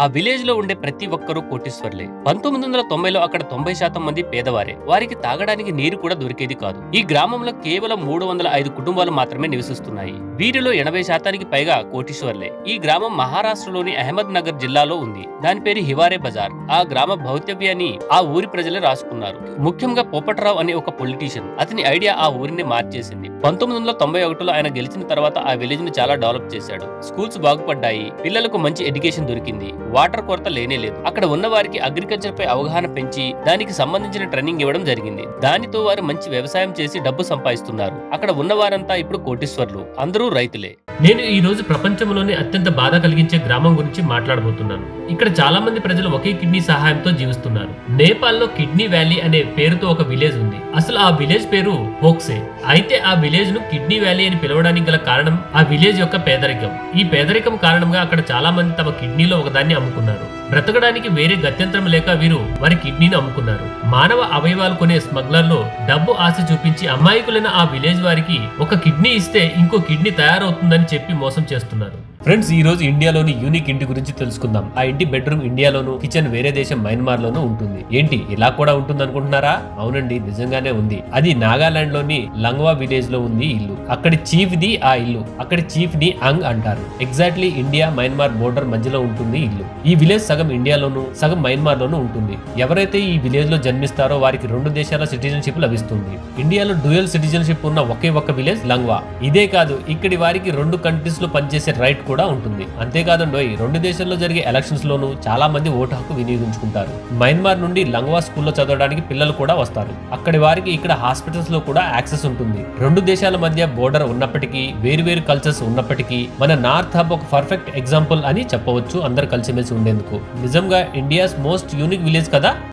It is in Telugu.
ఆ విలేజ్ లో ఉండే ప్రతి ఒక్కరూ కోటీశ్వర్లే పంతొమ్మిది వందల తొంభైలో అక్కడ తొంభై శాతం మంది పేదవారే వారికి తాగడానికి నీరు కూడా దొరికేది కాదు ఈ గ్రామంలో కేవలం మూడు వందల ఐదు కుటుంబాలు మాత్రమే నివసిస్తున్నాయి వీరిలో ఎనభై శాతానికి పైగా కోటీశ్వర్లే ఈ గ్రామం మహారాష్ట్రలోని అహ్మద్ నగర్ జిల్లాలో ఉంది దాని పేరు హివారే బజార్ ఆ గ్రామ భౌతవ్యాన్ని ఆ ఊరి ప్రజలే రాసుకున్నారు ముఖ్యంగా పోపట్రావు అనే ఒక పొలిటీషియన్ అతని ఐడియా ఆ ఊరిని మార్చేసింది పంతొమ్మిది వందల తొంభై ఒకటిలో ఆయన గెలిచిన తర్వాత ఆ విలేజ్ ని చాలా డెవలప్ చేశాడు స్కూల్స్ బాగుపడ్డాయి పిల్లలకు మంచి ఎడ్యుకేషన్ దొరికింది వాటర్ కొరత లేనే లేదు అక్కడ ఉన్న వారికి అగ్రికల్చర్ పై అవగాహన పెంచి దానికి సంబంధించిన ట్రైనింగ్ ఇవ్వడం జరిగింది దానితో వారు మంచి వ్యవసాయం చేసి డబ్బు సంపాదిస్తున్నారు అక్కడ ఉన్న వారంతా ఇప్పుడు కోటీశ్వర్లు అందరూ రైతులే నేను ఈ రోజు ప్రపంచంలోనే అత్యంత బాధ కలిగించే గ్రామం గురించి మాట్లాడబోతున్నాను ఇక్కడ చాలా మంది ప్రజలు ఒకే కిడ్నీ సహాయంతో జీవిస్తున్నారు నేపాల్లో కిడ్నీ వ్యాలీ అనే పేరుతో ఒక విలేజ్ ఉంది అసలు ఆ విలేజ్ పేరు హోక్సే అయితే ఆ విలేజ్ ను కిడ్నీ వ్యాలీ అని పిలవడానికి గల కారణం ఆ విలేజ్ యొక్క పేదరికం ఈ పేదరికం కారణంగా అక్కడ చాలా మంది తమ కిడ్నీలో ఒకదాన్ని అమ్ముకున్నారు బ్రతకడానికి వేరే గత్యంతరం లేక వీరు వారి కిడ్నీని అమ్ముకున్నారు మానవ అవయవాలు కొనే స్మగ్లర్లు డబ్బు ఆశ చూపించి అమాయకులైన ఆ విలేజ్ వారికి ఒక కిడ్నీ ఇస్తే ఇంకో కిడ్నీ తయారవుతుందని చెప్పి మోసం చేస్తున్నారు ఫ్రెండ్స్ ఈ రోజు ఇండియాలోని యూనిక్ ఇంటి గురించి తెలుసుకుందాం ఆ ఇంటి బెడ్రూమ్ ఇండియాలోను కిచెన్ వేరే దేశం మయన్మార్ లోను ఉంటుంది ఏంటి ఇలా కూడా ఉంటుంది అనుకుంటున్నారా అవునండి నిజంగానే ఉంది అది నాగాలాండ్ లోని లంగ్వా విలేజ్ లో ఉంది ఈ ఇల్లు అక్కడి చీఫ్ ది ఆ ఇల్లు అక్కడి చీఫ్ ని అంగ్ అంటారు ఎగ్జాక్ట్లీ ఇండియా మయన్మార్ బోర్డర్ మధ్యలో ఉంటుంది ఈ ఇల్లు ఈ విలేజ్ సగం ఇండియాలోను సగం మయన్మార్ లోను ఉంటుంది ఎవరైతే ఈ విలేజ్ లో జన్మిస్తారో వారికి రెండు దేశాల సిటిజన్షిప్ లభిస్తుంది ఇండియాలో డ్యూయల్ సిటిజన్షిప్ ఉన్న ఒకే ఒక్క విలేజ్ లంగ్వా ఇదే కాదు ఇక్కడి వారికి రెండు కంట్రీస్ లో పనిచేసే రైట్ కూడా ఉంటుంది అంతేకాదండోయ్ రెండు దేశాల్లో జరిగే ఎలక్షన్స్ లోను చాలా మంది ఓటు హక్కు వినియోగించుకుంటారు మయన్మార్ నుండి లంగ్వా స్కూల్లో చదవడానికి పిల్లలు కూడా వస్తారు అక్కడి వారికి ఇక్కడ హాస్పిటల్స్ లో కూడా యాక్సెస్ ఉంటుంది రెండు దేశాల మధ్య బోర్డర్ ఉన్నప్పటికీ వేరు వేరు కల్చర్స్ ఉన్నప్పటికీ మన నార్త్ హబ్ ఒక పర్ఫెక్ట్ ఎగ్జాంపుల్ అని చెప్పవచ్చు అందరు కలిసిమెలిసి ఉండేందుకు నిజంగా ఇండియాస్ మోస్ట్ యూనిక్ విలేజ్ కదా